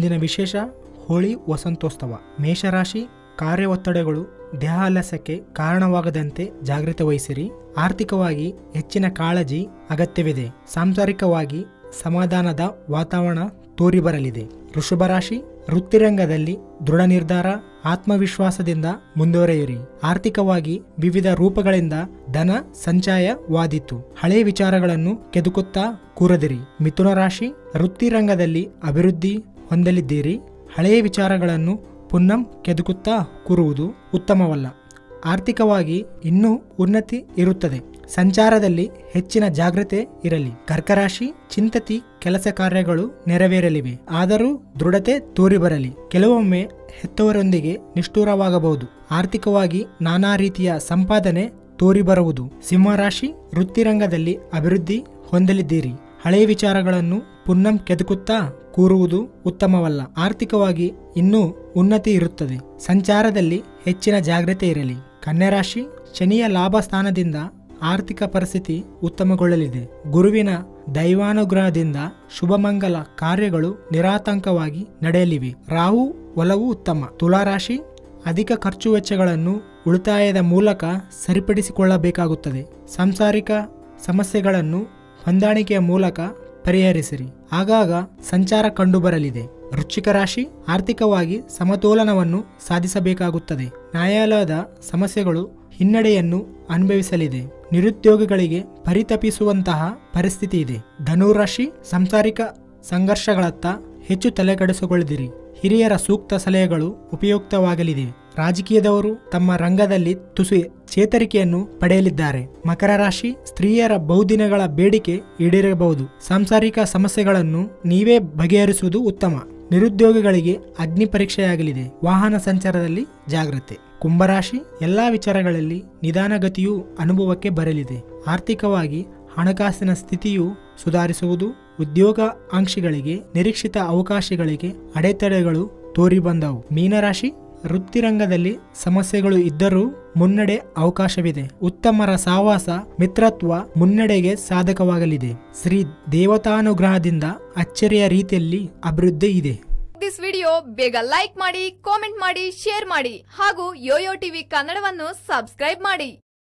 ಇಂದಿನ ವಿಶೇಷ ಹೋಳಿ ವಸಂತೋತ್ಸವ ಮೇಷರಾಶಿ ಕಾರ್ಯ ಒತ್ತಡಗಳು ದೇಹಾಲಸ್ಯಕ್ಕೆ ಕಾರಣವಾಗದಂತೆ ಜಾಗೃತಿ ವಹಿಸಿರಿ ಆರ್ಥಿಕವಾಗಿ ಹೆಚ್ಚಿನ ಕಾಳಜಿ ಅಗತ್ಯವಿದೆ ಸಾಂಸಾರಿಕವಾಗಿ ಸಮಾಧಾನದ ವಾತಾವರಣ ತೋರಿಬರಲಿದೆ ವೃಷಭ ರಾಶಿ ವೃತ್ತಿರಂಗದಲ್ಲಿ ದೃಢ ನಿರ್ಧಾರ ಆತ್ಮವಿಶ್ವಾಸದಿಂದ ಮುಂದುವರೆಯಿರಿ ಆರ್ಥಿಕವಾಗಿ ವಿವಿಧ ರೂಪಗಳಿಂದ ಧನ ಸಂಚಯವಾದೀತು ಹಳೆಯ ವಿಚಾರಗಳನ್ನು ಕೆದಕುತ್ತಾ ಕೂರದಿರಿ ಮಿಥುನ ರಾಶಿ ವೃತ್ತಿರಂಗದಲ್ಲಿ ಅಭಿವೃದ್ಧಿ ಹೊಂದಲಿದ್ದೀರಿ ಹಳೆಯ ವಿಚಾರಗಳನ್ನು ಪುನಃ ಕೆದಕುತ್ತಾ ಕೂರುವುದು ಉತ್ತಮವಲ್ಲ ಆರ್ಥಿಕವಾಗಿ ಇನ್ನೂ ಉನ್ನತಿ ಇರುತ್ತದೆ ಸಂಚಾರದಲ್ಲಿ ಹೆಚ್ಚಿನ ಜಾಗ್ರತೆ ಇರಲಿ ಕರ್ಕರಾಶಿ ಚಿಂತತಿ ಕೆಲಸ ಕಾರ್ಯಗಳು ನೆರವೇರಲಿವೆ ಆದರೂ ದೃಢತೆ ತೋರಿಬರಲಿ ಕೆಲವೊಮ್ಮೆ ಹೆತ್ತವರೊಂದಿಗೆ ನಿಷ್ಠೂರವಾಗಬಹುದು ಆರ್ಥಿಕವಾಗಿ ನಾನಾ ರೀತಿಯ ಸಂಪಾದನೆ ತೋರಿಬರುವುದು ಸಿಂಹರಾಶಿ ವೃತ್ತಿರಂಗದಲ್ಲಿ ಅಭಿವೃದ್ಧಿ ಹೊಂದಲಿದ್ದೀರಿ ಹಳೆಯ ವಿಚಾರಗಳನ್ನು ಪುನಃ ಕೆದಕುತ್ತಾ ಕೂರುವುದು ಉತ್ತಮವಲ್ಲ ಆರ್ಥಿಕವಾಗಿ ಇನ್ನೂ ಉನ್ನತಿ ಇರುತ್ತದೆ ಸಂಚಾರದಲ್ಲಿ ಹೆಚ್ಚಿನ ಜಾಗ್ರತೆ ಇರಲಿ ಕನ್ಯರಾಶಿ ಶನಿಯ ಲಾಭ ಸ್ಥಾನದಿಂದ ಆರ್ಥಿಕ ಪರಿಸ್ಥಿತಿ ಉತ್ತಮಗೊಳ್ಳಲಿದೆ ಗುರುವಿನ ದೈವಾನುಗ್ರಹದಿಂದ ಶುಭಮಂಗಲ ಕಾರ್ಯಗಳು ನಿರಾತಂಕವಾಗಿ ನಡೆಯಲಿವೆ ರಾಹು ಒಲವು ಉತ್ತಮ ತುಲಾರಾಶಿ ಅಧಿಕ ಖರ್ಚು ವೆಚ್ಚಗಳನ್ನು ಉಳಿತಾಯದ ಮೂಲಕ ಸರಿಪಡಿಸಿಕೊಳ್ಳಬೇಕಾಗುತ್ತದೆ ಸಾಂಸಾರಿಕ ಸಮಸ್ಯೆಗಳನ್ನು ಹೊಂದಾಣಿಕೆಯ ಮೂಲಕ ಪರಿಹರಿಸಿರಿ ಆಗಾಗ ಸಂಚಾರ ಕಂಡುಬರಲಿದೆ ವೃಶ್ಚಿಕ ರಾಶಿ ಆರ್ಥಿಕವಾಗಿ ಸಮತೋಲನವನ್ನು ಸಾಧಿಸಬೇಕಾಗುತ್ತದೆ ನ್ಯಾಯಾಲಯದ ಸಮಸ್ಯೆಗಳು ಹಿನ್ನಡೆಯನ್ನು ಅನುಭವಿಸಲಿದೆ ನಿರುದ್ಯೋಗಿಗಳಿಗೆ ಪರಿತಪಿಸುವಂತಹ ಪರಿಸ್ಥಿತಿ ಇದೆ ಧನುರಾಶಿ ಸಾಂಸಾರಿಕ ಸಂಘರ್ಷಗಳತ್ತ ಹೆಚ್ಚು ತಲೆಕೆಡಿಸಿಕೊಳ್ಳದಿರಿ ಹಿರಿಯರ ಸೂಕ್ತ ಸಲಹೆಗಳು ಉಪಯುಕ್ತವಾಗಲಿದೆ ರಾಜಕೀಯದವರು ತಮ್ಮ ರಂಗದಲ್ಲಿ ತುಸು ಚೇತರಿಕೆಯನ್ನು ಪಡೆಯಲಿದ್ದಾರೆ ಮಕರ ರಾಶಿ ಸ್ತ್ರೀಯರ ಬಹುದಿನಗಳ ಬೇಡಿಕೆ ಈಡೇರಬಹುದು ಸಾಂಸಾರಿಕ ಸಮಸ್ಯೆಗಳನ್ನು ನೀವೇ ಬಗೆಹರಿಸುವುದು ಉತ್ತಮ ನಿರುದ್ಯೋಗಿಗಳಿಗೆ ಅಗ್ನಿ ಪರೀಕ್ಷೆಯಾಗಲಿದೆ ವಾಹನ ಸಂಚಾರದಲ್ಲಿ ಜಾಗ್ರತೆ ಕುಂಭರಾಶಿ ಎಲ್ಲಾ ವಿಚಾರಗಳಲ್ಲಿ ನಿಧಾನಗತಿಯು ಅನುಭವಕ್ಕೆ ಬರಲಿದೆ ಆರ್ಥಿಕವಾಗಿ ಹಣಕಾಸಿನ ಸ್ಥಿತಿಯು ಸುಧಾರಿಸುವುದು ಉದ್ಯೋಗ ಆಂಕ್ಷಿಗಳಿಗೆ ನಿರೀಕ್ಷಿತ ಅವಕಾಶಗಳಿಗೆ ಅಡೆತಡೆಗಳು ತೋರಿ ಬಂದವು ಮೀನರಾಶಿ ವೃತ್ತಿರಂಗದಲ್ಲಿ ಸಮಸ್ಯೆಗಳು ಇದ್ದರೂ ಮುನ್ನಡೆ ಅವಕಾಶವಿದೆ ಉತ್ತಮರ ಸಹವಾಸ ಮಿತ್ರತ್ವ ಮುನ್ನಡೆಗೆ ಸಾಧಕವಾಗಲಿದೆ ಶ್ರೀ ದೇವತಾನುಗ್ರಹದಿಂದ ಅಚ್ಚರಿಯ ರೀತಿಯಲ್ಲಿ ಅಭಿವೃದ್ಧಿ ಇದೆ ದಿಸ್ ವಿಡಿಯೋ ಬೇಗ ಲೈಕ್ ಮಾಡಿ ಕಾಮೆಂಟ್ ಮಾಡಿ ಶೇರ್ ಮಾಡಿ ಹಾಗೂ ಯೋಯೋ ಟಿವಿ ಕನ್ನಡವನ್ನು ಸಬ್ಸ್ಕ್ರೈಬ್ ಮಾಡಿ